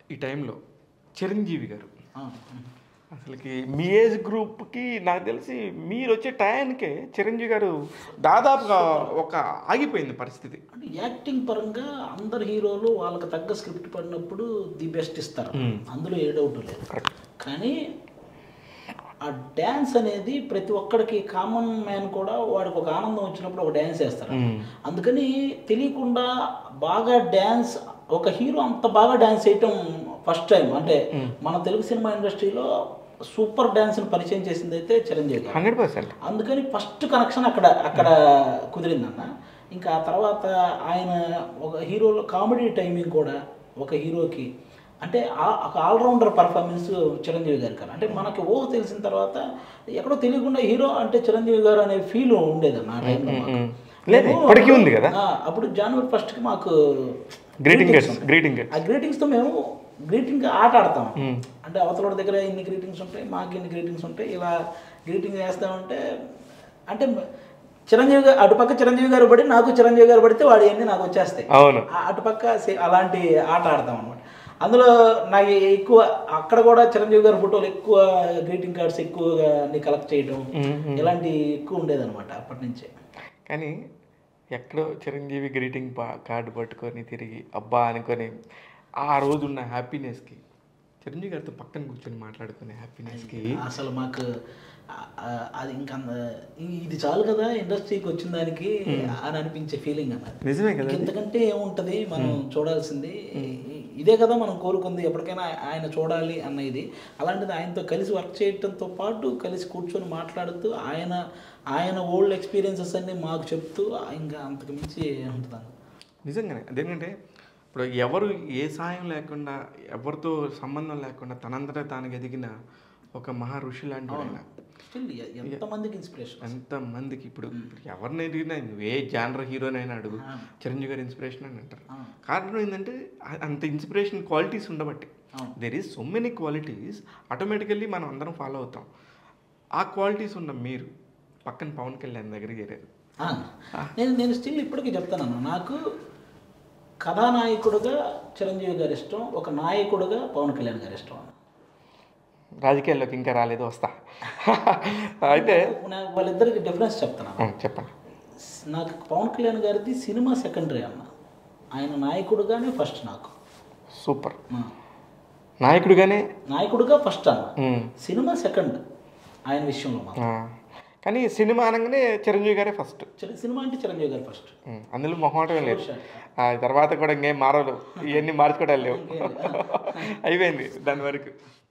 ఈ టైంలో చిరంజీవి గారు ఆ, అసలుకి మీ ఏజ్ గ్రూప్కి నాకు తెలిసి మీరు వచ్చే టైంకే చిరంజీవి గారు దాదాపుగా ఒక ఆగిపోయింది పరిస్థితి అంటే యాక్టింగ్ పరంగా అందరు హీరోలు వాళ్ళకి తగ్గ స్క్రిప్ట్ పడినప్పుడు ది బెస్ట్ ఇస్తారు అందులో ఏ డౌట్ లేదు కరెక్ట్ కానీ ఆ డ్యాన్స్ అనేది ప్రతి ఒక్కడికి కామన్ మ్యాన్ కూడా వాడికి ఒక ఆనందం వచ్చినప్పుడు ఒక డ్యాన్స్ వేస్తారు అందుకని తెలియకుండా బాగా డ్యాన్స్ ఒక హీరో అంత బాగా డ్యాన్స్ చేయటం ఫస్ట్ టైం అంటే మన తెలుగు సినిమా ఇండస్ట్రీలో సూపర్ డ్యాన్స్ని పరిచయం చేసింది అయితే చిరంజీవి గారు హండ్రెడ్ పర్సెంట్ అందుకని ఫస్ట్ కనెక్షన్ అక్కడ అక్కడ కుదిరిందన్న ఇంకా ఆ తర్వాత ఆయన ఒక హీరోలో కామెడీ టైమింగ్ కూడా ఒక హీరోకి అంటే ఆ- ఒక ఆల్రౌండర్ పర్ఫార్మెన్స్ చిరంజీవి గారి కదా అంటే మనకి ఊహ తెలిసిన తర్వాత ఎక్కడో తెలియకుండా హీరో అంటే చిరంజీవి గారు అనే ఫీల్ ఉండేదన్న ఆ టైంలో మాకు. లేదు మేము ఇప్పటికీ ఉంది కదా ఆ, అప్పుడు జనవరి ఫస్ట్కి మాకు గ్రీటింగ్ greetings గెట్స్ గ్రీటింగ్ ఆ గ్రీటింగ్స్తో మేము గ్రీటింగ్ ఆట ఆడతాం అంటే అవతల దగ్గర ఇన్ని గ్రీటింగ్స్ ఉంటాయి మాకు ఇన్ని గ్రీటింగ్స్ ఉంటాయి ఇలా గ్రీటింగ్ వేస్తామంటే అంటే చిరంజీవి గారు అటుపక్క చిరంజీవి గారు పడి నాకు చిరంజీవి గారు పడితే వాడి అన్ని నాకు వచ్చేస్తాయి అవును ఆ అటుపక్క సే- అలాంటి ఆట ఆడతాం అనమాట అందులో నాకు ఎక్కువ అక్కడ కూడా చిరంజీవి గారి ఫోటోలు ఎక్కువ గ్రీటింగ్ కార్డ్స్ ఎక్కువగా అన్ని కలెక్ట్ చేయడం ఇలాంటి ఎక్కువ ఉండేదన్నమాట అప్పటి నుంచే కానీ ఎక్కడో చిరంజీవి గ్రీటింగ్ కార్డు పట్టుకొని తిరిగి అబ్బా అనుకొని ఆ రోజున్న హ్యాపీనెస్కి చిరంజీవి గారితో పక్కన కూర్చొని మాట్లాడుకునే హ్యాపీనెస్కి అసలు మాకు ఆ- ఆ- అది ఇంకా ఇది చాలు కదా ఇండస్ట్రీకి వచ్చిన దానికి అని అనిపించే ఫీలింగ్ అన్నది నిజమే కదా ఇంక ఇంతకంటే ఏముంటది మనం చూడాల్సింది ఇ- ఇదే కదా మనం కోరుకుంది ఎప్పటికైనా ఆయన చూడాలి అన్న ఇది అలాంటిది ఆయనతో కలిసి వర్క్ చేయడంతో పాటు కలిసి కూర్చొని మాట్లాడుతూ ఆయన ఆయన ఓల్డ్ ఎక్స్పీరియన్సెస్ అన్ని మాకు చెప్తూ ఇంకా అంతకు మించి ఉంటుంది నిజంగానే అదేంటంటే ఇప్పుడు ఎవరు ఏ సాయం లేకుండా ఎవరితో సంబంధం లేకుండా తనంతటా తాను ఎదిగిన ఒక మహా ఋషి లాంటి ఆయన స్టిల్ ఎంతమందికి ఇన్స్పిరేషన్ ఎంతమందికి ఇప్పుడు ఇప్పుడు ఎవరిని అడిగినా నువ్వు ఏ జానర్ హీరోనైనా అడుగు చిరంజీవి గారి ఇన్స్పిరేషన్ అని అంటారు కారణం ఏంటంటే ఆ- అంత ఇన్స్పిరేషన్ క్వాలిటీస్ ఉండబట్టి there is so many qualities automatically మనం అందరం ఫాలో అవుతాం ఆ క్వాలిటీస్ ఉన్న మీరు పక్కన పవన్ కళ్యాణ్ దగ్గరికి చేరారు ఆ, నేను నేను స్టిల్ ఇప్పటికీ చెప్తాను నాకు కథానాయకుడుగా చిరంజీవి గారి ఇష్టం ఒక నాయకుడుగా పవన్ కళ్యాణ్ గారి ఇష్టం రాజకీయాల్లోకి ఇంకా రాలేదు వస్తా అయితే నాకు వాళ్ళిద్దరికి డిఫరెన్స్ చెప్తాను ఆ, చెప్పండి నాకు పవన్ కళ్యాణ్ గారిది సినిమా సెకండరీ అన్న ఆయన నాయకుడుగానే ఫస్ట్ నాకు సూపర్ ఆ, నాయకుడిగానే నాయకుడుగా ఫస్ట్ అన్న ఉమ్, సినిమా సెకండ్ ఆయన విషయంలో మాత్రం ఆ, కానీ సినిమా అనగానే చిరంజీవి గారే ఫస్ట్ చిర- సినిమా అంటే చిరంజీవి గారు ఫస్ట్ ఉమ్, అందులో మొహమాటమే లేదు ఆ తర్వాత కూడా ఇంకేం మారలు ఇవన్నీ మార్చుకోవడాలు లేవు అయిపోయింది దాని వరకు